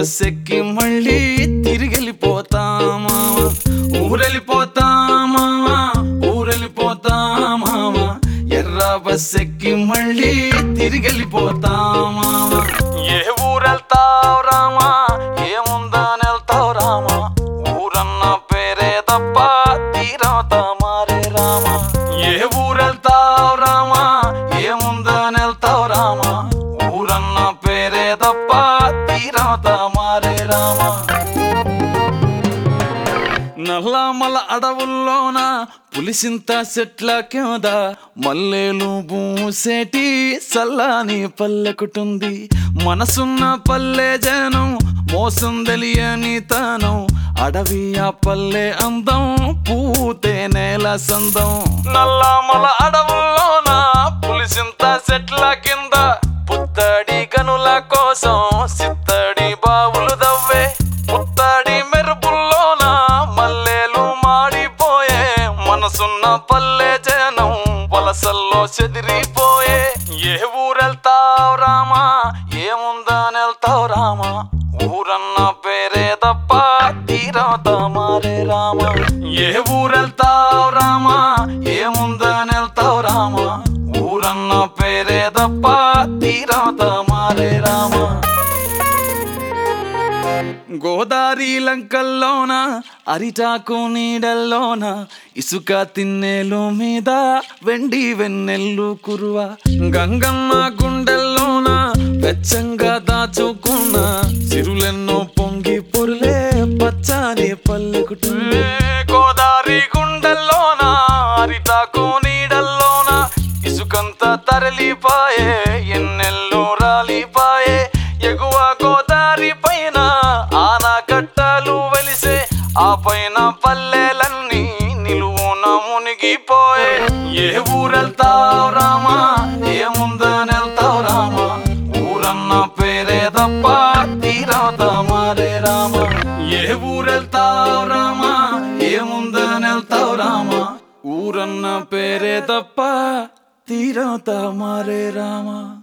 bus ఎక్కి మళ్ళీ తిరిగెళ్ళిపోతామా ఊరెళ్ళిపోతామా ఊరెళ్ళిపోతామా ఎర్ర బస్ ఎక్కి మళ్ళీ తిరిగెళ్ళిపోతామా ఏ ఊరెళ్తావు రామా ఏముందని వెళ్తావు రామా ఊరన్న పేరే తప్ప తీరవుతా మారే రామా ఏ ఊరెళ్తావు రామా ఏముందని వెళ్తావు రామా ఊరన్న పేరే తప్ప తీరవుతా మారే రామా నల్లమల అడవుల్లోన పులిసింత చెట్ల కింద మల్లెలు పూసేటి సల్లాని పల్లెకుటుంది మనసున్న పల్లె జనం మోసం తెలియని తనం అడవి ఆ పల్లె అందం పూతే నేల సందం నల్లమల అడవుల్లోన పులిసింత చెట్ల కింద పుత్తడి గనుల కోసం సిత్తడి బావులు దవ్వే పుత్తడి మెరుపుల్లోన మల్లెలు మాడిపోయే మనసున్న పల్లె జనం వలసల్లో చెదిరిపోయే ఏ ఊరెళ్తావు రామా ఏముందని వెళ్తావు రామా ఊరన్న పేరే తప్ప తీరవుతా మారే రామా ఏ ఊరెళ్తావు రామా ఏముందని వెళ్తావు రామా ఊరన్న పేరే తప్ప తీరవుతా మారే రామా గోదారి లంకల్లోన అరిటాకు నీడల్లోన ఇసుక తిన్నెలు మీద వెండి వెన్నెల్లు కురువ గంగమ్మ గుండెల్లోన వెచ్చంగా దాచుకున్న సిరులెన్నో పొంగి పొరులే పచ్చాని పల్లెకుటుండే గోదారి గుండెల్లోన అరిటాకు నీడల్లోన ఇసుకంత తరలిపాయే ఎన్నెల్లు రాలిపాయే ఎగువ గోదారి పైన ఆనకట్టలు వెలిసే ఆ పైన పల్లెలన్నీ నిలువున మునిగిపోయే ఏ ఊరెళ్తావు రామా ఏముందని వెళ్తావు రామా ఊరన్న పేరే తప్ప తీరవుతా మారే రామా ఏ ఊరెళ్తావు రామా ఏముందని వెళ్తావు రామా ఊరన్న పేరే తప్ప తీరవుతా మారే రామా